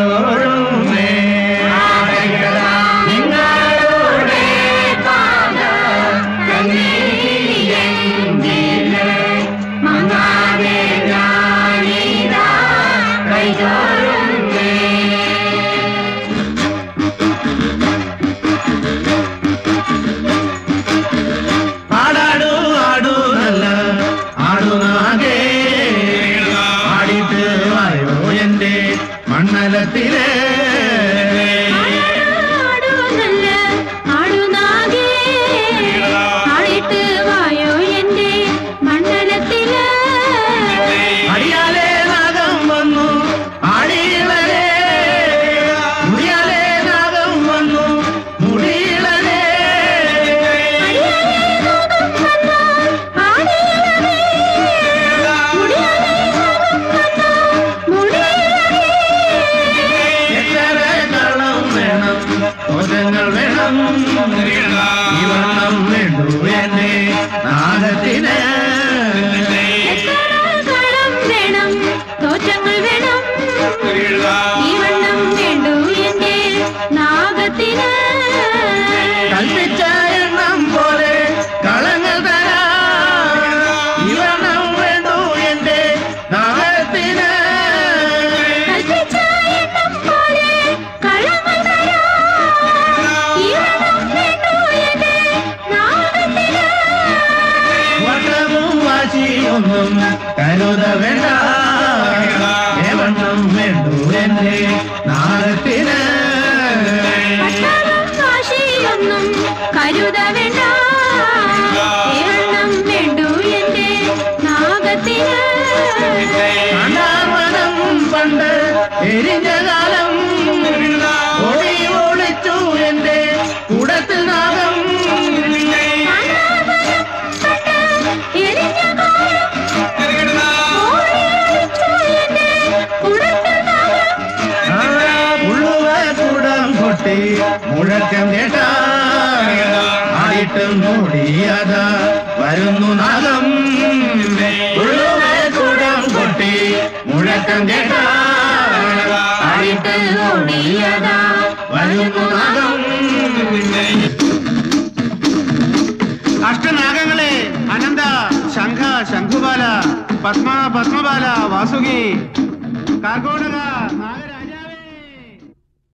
കൈതോഴുന്നേ നിങ്ങളുടെ പാദ കണ്ണീരിയെങ്കില് മങ്ങാതെ ഞാനിതാ കൈതോഴുന്നേ ആടാടു ആടു നല്ല ആടുനാകെ ആടിട്ട് വായോ എന്റെ മണ്ണലത്തിലെ ആടു നല്ല ആടുനാഗേ ആടിട്ട് വായോ എന്റെ മണ്ഡലത്തില് അടിയാലേ നാഗം വന്നു ആടിയിളരെ മുടിയാലേ നാഗം വന്നു മുടിയിളരെ അടിയാലേ നാഗം വന്നു, ആടിയിളകേ. മുടിയാലേ നാഗം വന്നു, മുടിയിളകേ. എത്ര കള്ളം വേണം ഭോജങ്ങൾ വേണം ഇവണ്ണം വേണ്ടു എന്നെ നാഗത്തിന് എത്ര കളം വേണം തോറ്റങ്ങൾ വേണം ഈ വണ്ണം വേണ്ടു എന്റെ നാഗത്തിന് കൽപ്പിച്ച എണ്ണം പോലെ കളങ്ങൾ തരാം ഇവണ്ണം വേണ്ടു എന്റെ നാഗത്തിന് കൽപ്പിച്ച എണ്ണം പോലെ കളങ്ങൾ തരാം. ഈ വണ്ണം വേണ്ടു എന്റെ നാഗത്തിന് വട്ടവും വാശിയൊന്നും കരുത വേണ്ട ഏവണ്ണം വേണ്ടു എന്റെ നാഗത്തിന് പട്ടാളം കാശിയൊന്നും കരുത വേണ്ട ഏവണ്ണം വേണ്ടു എന്റെ നാഗത്തിന് അനാമനം പണ്ട് എരിഞ്ഞ കാലം ഓടി ഒളിച്ചു എന്റെ കൂടത്തിൽ നാഗം എരിഞ്ഞ കാലം ഓടിയൊളിച്ചു എന്റെ കുടത്തിൽ നാഗം. ആ പുള്ളുവ കൂടം കൊട്ടി മുഴക്കം കേട്ടാ ആയിട്ടും മൂടിയതാ വരുന്നു നാഗം പുള്ളുവ കൂടം കൊട്ടി മുഴക്കം കേട്ടാ ആയിട്ട് മൂടിയതാ വരുന്നു നാഗം അഷ്ടനാഗങ്ങളെ അനന്ത ശംഖ ശംഖുബാല പത്മ പത്മബാല വാസുകി കാർഗോടക നാഗരാജ